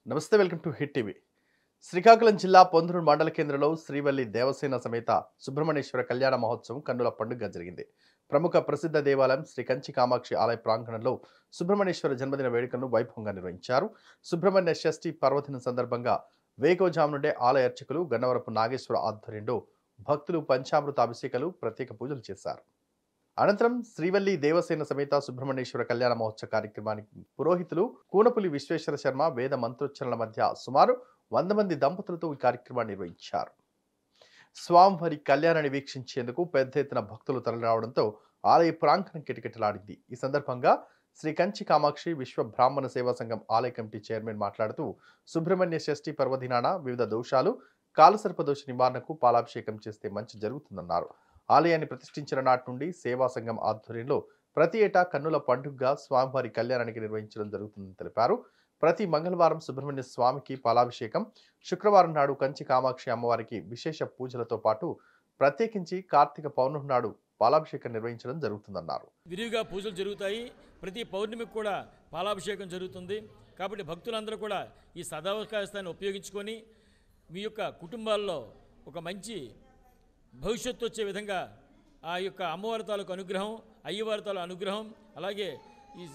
నమస్తే welcome to Hit TV Srikakulam జిల్లా పొందూరు మండల కేంద్రంలో శ్రీవల్లి దేవసేన సమేత సుబ్రహ్మణ్యేశ్వర కళ్యాణ మహోత్సవం కన్నుల పండుగ జరిగింది ప్రముఖ ప్రసిద్ధ దేవాలయం శ్రీ కంచి కామాక్షి ఆలయ ప్రాంగణంలో సుబ్రహ్మణ్యేశ్వర జన్మదిన వేడుకలను వైభవంగా నిర్వహించారు సుబ్రహ్మణ్య షష్ఠి పర్వదినం సందర్భంగా వేకోజాం నుండే ఆలయ అర్చకులు గన్నవరపు నాగేశ్వర ఆధ్వర్యంలో భక్తులు పంచామృత అభిషేకాలు ప్రత్యేక పూజలు చేశారు అనంతరం శ్రీవల్లి దేవసేన సమేత సుబ్రహ్మణ్యేశ్వర కళ్యాణ మహోత్సవ కార్యక్రమానికి పురోహితులు కూనపులి విశ్వేశ్వర శర్మ వేద మంత్రోచ్చరణల మధ్య సుమారు వంద మంది దంపతులతో ఈ కార్యక్రమాన్ని నిర్వహించారు స్వామివారి కళ్యాణాన్ని వీక్షించేందుకు పెద్ద ఎత్తున భక్తులు తరలిరావడంతో ఆలయ ప్రాంగణం కిటకిటలాడింది ఈ సందర్భంగా శ్రీ కంచి కామాక్షి విశ్వ బ్రాహ్మణ సేవా సంఘం ఆలయ కమిటీ చైర్మన్ మాట్లాడుతూ సుబ్రహ్మణ్య షష్ఠి పర్వదినాన వివిధ దోషాలు కాలసర్ప దోష నివారణకు పాలాభిషేకం చేస్తే మంచి జరుగుతుందన్నారు ఆలయాన్ని ప్రతిష్ఠించిన నాటి నుండి సేవా సంఘం ఆధ్వర్యంలో ప్రతి ఏటా కన్నుల పండుగగా స్వామివారి కళ్యాణానికి నిర్వహించడం జరుగుతుందని తెలిపారు ప్రతి మంగళవారం సుబ్రహ్మణ్య స్వామికి పాలాభిషేకం శుక్రవారం నాడు కంచి కామాక్షి అమ్మవారికి విశేష పూజలతో పాటు ప్రత్యేకించి కార్తీక పౌర్ణమి నాడు పాలాభిషేకం నిర్వహించడం జరుగుతుందన్నారు విరివిగా పూజలు జరుగుతాయి ప్రతి పౌర్ణమికి కూడా పాలాభిషేకం జరుగుతుంది కాబట్టి భక్తులందరూ కూడా ఈ సదావకాశాన్ని ఉపయోగించుకొని మీ యొక్క కుటుంబాల్లో ఒక మంచి భవిష్యత్తు వచ్చే విధంగా ఆ యొక్క అమ్మవారి తాలూకు అనుగ్రహం అయ్యవారి తాలూకు అనుగ్రహం అలాగే ఈ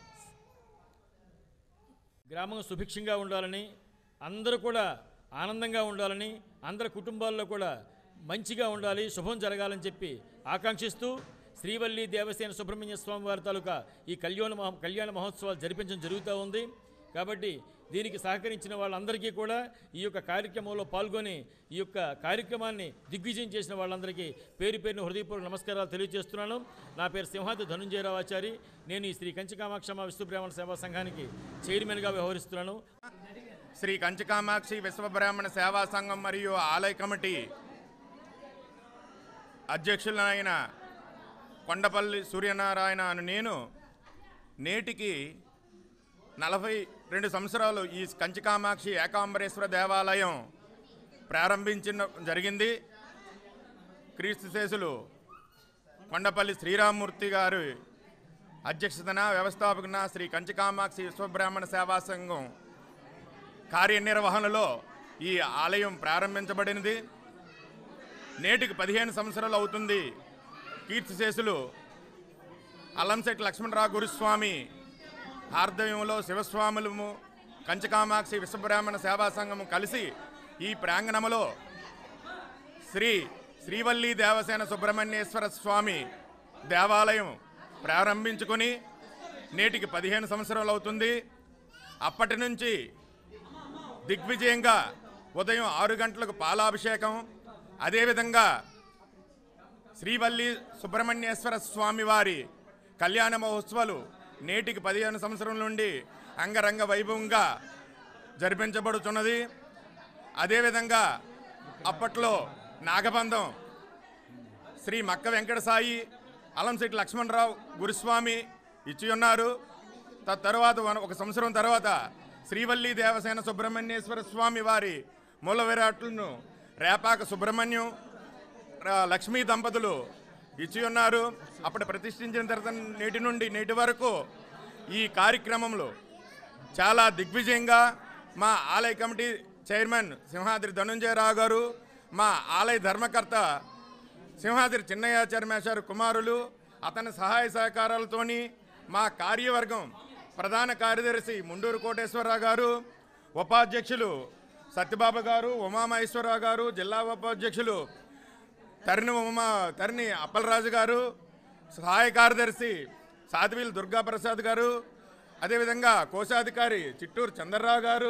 గ్రామం సుభిక్షంగా ఉండాలని అందరూ కూడా ఆనందంగా ఉండాలని అందరి కుటుంబాల్లో కూడా మంచిగా ఉండాలి శుభం జరగాలని చెప్పి ఆకాంక్షిస్తూ శ్రీవల్లి దేవసేన సుబ్రహ్మణ్య స్వామి వారి తాలూకా ఈ కళ్యాణ మహో కళ్యాణ మహోత్సవాలు జరిపించడం జరుగుతూ ఉంది కాబట్టి దీనికి సహకరించిన వాళ్ళందరికీ కూడా ఈ యొక్క కార్యక్రమంలో పాల్గొని ఈ యొక్క కార్యక్రమాన్ని దిగ్విజయం చేసిన వాళ్ళందరికీ పేరు పేరున హృదయపూర్వక నమస్కారాలు తెలియజేస్తున్నాను నా పేరు సింహాద్రి ధనుంజయరావు ఆచారి నేను ఈ శ్రీ కంచికామాక్షమ్మ విశ్వబ్రాహ్మణ సేవా సంఘానికి చైర్మన్గా వ్యవహరిస్తున్నాను శ్రీ కంచికామాక్షి విశ్వబ్రాహ్మణ సేవా సంఘం మరియు ఆలయ కమిటీ అధ్యక్షులైన కొండపల్లి సూర్యనారాయణ అను నేను నేటికి నలభై రెండు సంవత్సరాలు ఈ కంచికామాక్షి ఏకాంబరేశ్వర దేవాలయం ప్రారంభించిన జరిగింది క్రీస్తు శేషులు కొండపల్లి శ్రీరామూర్తి గారు అధ్యక్షతన వ్యవస్థాపకున శ్రీ కంచికామాక్షి విశ్వబ్రాహ్మణ సేవా సంఘం కార్యనిర్వహణలో ఈ ఆలయం ప్రారంభించబడినది నేటికి పదిహేను సంవత్సరాలు అవుతుంది కీర్తిశేషులు అల్లంశెట్టి లక్ష్మణరావు గురుస్వామి ఆర్దవ్యంలో శివస్వాములము కంచకామాక్షి విశ్వబ్రాహ్మణ సేవా సంఘము కలిసి ఈ ప్రాంగణములో శ్రీ శ్రీవల్లి దేవసేన సుబ్రహ్మణ్యేశ్వర స్వామి దేవాలయం ప్రారంభించుకొని నేటికి పదిహేను సంవత్సరాలు అవుతుంది అప్పటి నుంచి దిగ్విజయంగా ఉదయం ఆరు గంటలకు పాలాభిషేకం అదేవిధంగా శ్రీవల్లి సుబ్రహ్మణ్యేశ్వర స్వామి వారి కళ్యాణ మహోత్సవాలు నేటికి పదిహేను సంవత్సరం నుండి అంగరంగ వైభవంగా జరిపించబడుతున్నది అదేవిధంగా అప్పట్లో నాగబంధం శ్రీ మక్క వెంకట సాయి అలంశెట్టి లక్ష్మణరావు గురుస్వామి ఇచ్చి ఉన్నారు తరువాత ఒక సంవత్సరం తర్వాత శ్రీవల్లి దేవసేన సుబ్రహ్మణ్యేశ్వర స్వామి వారి మూల విరాట్లను రేపాక సుబ్రహ్మణ్యం రా- లక్ష్మీ దంపతులు ఇచ్చి ఉన్నారు అప్పుడు ప్రతిష్ఠించిన తర్వాత నేటి నుండి నేటి వరకు ఈ కార్యక్రమంలో చాలా దిగ్విజయంగా మా ఆలయ కమిటీ చైర్మన్ సింహాద్రి ధనుంజయరావు గారు మా ఆలయ ధర్మకర్త సింహాద్రి చిన్నయాచార్య మేషారు కుమారులు అతని సహాయ సహకారాలతోని మా కార్యవర్గం ప్రధాన కార్యదర్శి ముండూరు కోటేశ్వరరావు గారు ఉపాధ్యక్షులు సత్యబాబు గారు ఉమామహేశ్వరరావు గారు జిల్లా ఉపాధ్యక్షులు తరిణి ఉమా తరిణి అప్పలరాజు గారు సహాయ కార్యదర్శి సాధ్వీల్ దుర్గాప్రసాద్ గారు అదేవిధంగా కోశాధికారి చిట్టూరు చంద్రరావు గారు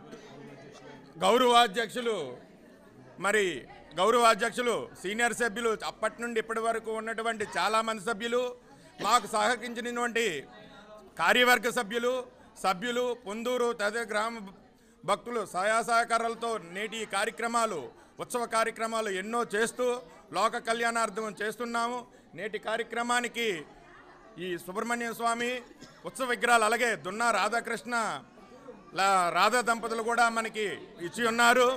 గౌరవాధ్యక్షులు మరి గౌరవాధ్యక్షులు సీనియర్ సభ్యులు అప్పటి నుండి ఇప్పటి వరకు ఉన్నటువంటి చాలామంది సభ్యులు మాకు సహకరించినటువంటి కార్యవర్గ సభ్యులు సభ్యులు పొందూరు తదితర గ్రామ భక్తులు సహాయ సహకారాలతో నేటి ఈ కార్యక్రమాలు ఉత్సవ కార్యక్రమాలు ఎన్నో చేస్తూ లోక కళ్యాణార్థం చేస్తున్నాము నేటి కార్యక్రమానికి ఈ సుబ్రహ్మణ్య స్వామి ఉత్సవ విగ్రహాలు అలాగే దున్నా రాధాకృష్ణ లా- రాధా దంపతులు కూడా మనకి ఇచ్చి ఉన్నారు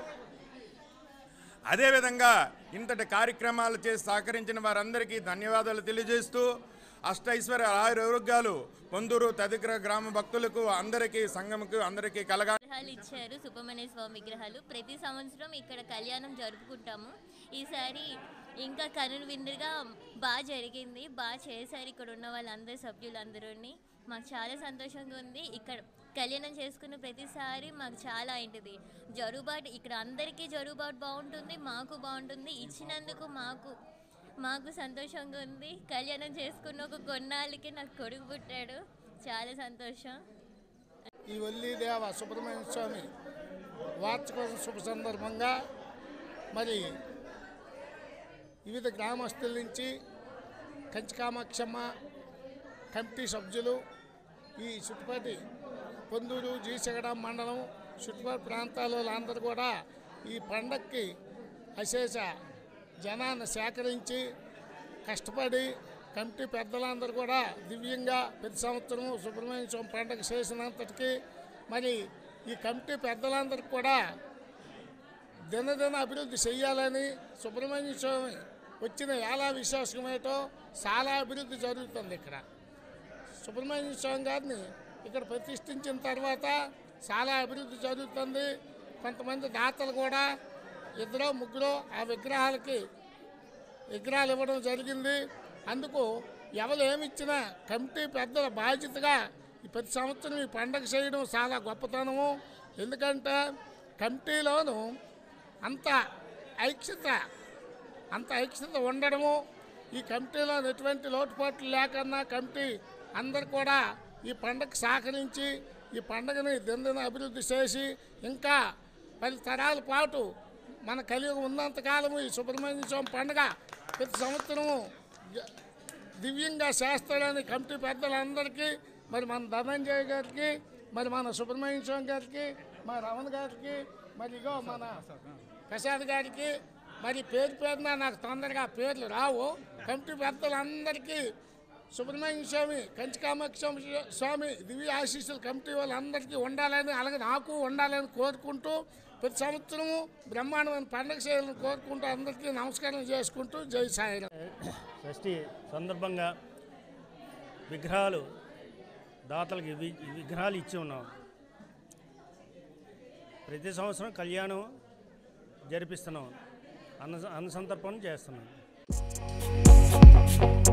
అదేవిధంగా ఇంతటి కార్యక్రమాలు చేసి సహకరించిన వారందరికీ ధన్యవాదాలు తెలియజేస్తూ అష్టైశ్వర్య ఆరోగ్యాలు పొందూరు తదితర గ్రామ భక్తులకు అందరికీ సంఘముకు అందరికీ కలగా విగ్రహాలు ఇచ్చారు సుబ్రహ్మణ్య స్వామి విగ్రహాలు ప్రతి సంవత్సరం ఇక్కడ కళ్యాణం జరుపుకుంటాము ఈసారి ఇంకా కనుల విందుగా బాగా జరిగింది బాగా చేశారు ఇక్కడ ఉన్న వాళ్ళందరు సభ్యులందరూని మాకు చాలా సంతోషంగా ఉంది ఇక్కడ కళ్యాణం చేసుకున్న ప్రతిసారి మాకు చాలా అయింటుంది జరుగుబాటు ఇక్కడ అందరికీ జరుగుబాటు బాగుంటుంది మాకు బాగుంటుంది ఇచ్చినందుకు మాకు మాకు సంతోషంగా ఉంది కళ్యాణం చేసుకున్న ఒక కొన్నాళ్ళకి నాకు కొడుకు పుట్టాడు చాలా సంతోషం ఈ వల్లీదేవ సుబ్రహ్మణ్య స్వామి వార్షికోత్సవ శుభ సందర్భంగా మరి వివిధ గ్రామస్తుల నుంచి కంచి కామాక్షమ్మ కమిటీ సభ్యులు ఈ చుట్టుపక్కల పొందూరు జీసగడ మండలం చుట్టుపక్కల ప్రాంతాల వాళ్ళందరూ కూడా ఈ పండక్కి అశేష జనాన్ని సేకరించి కష్టపడి కమిటీ పెద్దలందరూ కూడా దివ్యంగా ప్రతి సంవత్సరం సుబ్రహ్మణ్య స్వామి పండగ చేసినంతటికి మరి ఈ కమిటీ పెద్దలందరికీ కూడా దినదిన అభివృద్ధి చేయాలని సుబ్రహ్మణ్య స్వామి వచ్చిన ఎలా విశ్వాసం ఏంటో చాలా అభివృద్ధి జరుగుతుంది ఇక్కడ సుబ్రహ్మణ్య స్వామి గారిని ఇక్కడ ప్రతిష్ఠించిన తర్వాత చాలా అభివృద్ధి జరుగుతుంది కొంతమంది దాతలు కూడా ఇద్దరు ముగ్గురు ఆ విగ్రహాలకి విగ్రహాలు ఇవ్వడం జరిగింది అందుకు ఎవరు ఏమి ఇచ్చినా కమిటీ పెద్దల బాధ్యతగా ఈ ప్రతి సంవత్సరం ఈ పండగ చేయడం చాలా గొప్పతనము ఎందుకంటే కమిటీలోను అంత ఐక్యత అంత ఐక్యత ఉండడము ఈ కమిటీలో ఎటువంటి లోటుపాట్లు లేకన్నా కమిటీ అందరు కూడా ఈ పండగ సహకరించి ఈ పండగని దినదిన అభివృద్ధి చేసి ఇంకా పది తరాల పాటు మన కలియుగ ఉన్నంతకాలము ఈ సుబ్రహ్మణ్య స్వామి పండగ ప్రతి సంవత్సరము జ- దివ్యంగా చేస్తాడని కమిటీ పెద్దలందరికీ మరి మన ధనంజయ్ గారికి మరి మన సుబ్రహ్మణ్య స్వామి గారికి మా రమణ గారికి మరి ఇగో మన ప్రసాద్ గారికి మరి పేరు పేరున నాకు తొందరగా పేర్లు రావు కమిటీ పెద్దలందరికీ సుబ్రహ్మణ్య స్వామి కంచి కామాక్షి స్వామి స్వామి దివ్య ఆశీస్సులు కమిటీ వాళ్ళందరికీ ఉండాలని అలాగే నాకు ఉండాలని కోరుకుంటూ ప్రతి సంవత్సరము బ్రహ్మాండమైన పండగ చేయాలని కోరుకుంటూ అందరికీ నమస్కారం చేసుకుంటూ జై సాయిరాం షష్ఠి సందర్భంగా విగ్రహాలు దాతలకి వి- విగ్రహాలు ఇచ్చి ఉన్నాం ప్రతి సంవత్సరం కళ్యాణం జరిపిస్తున్నాం అన్న అన్న సంతర్పణ చేస్తున్నాం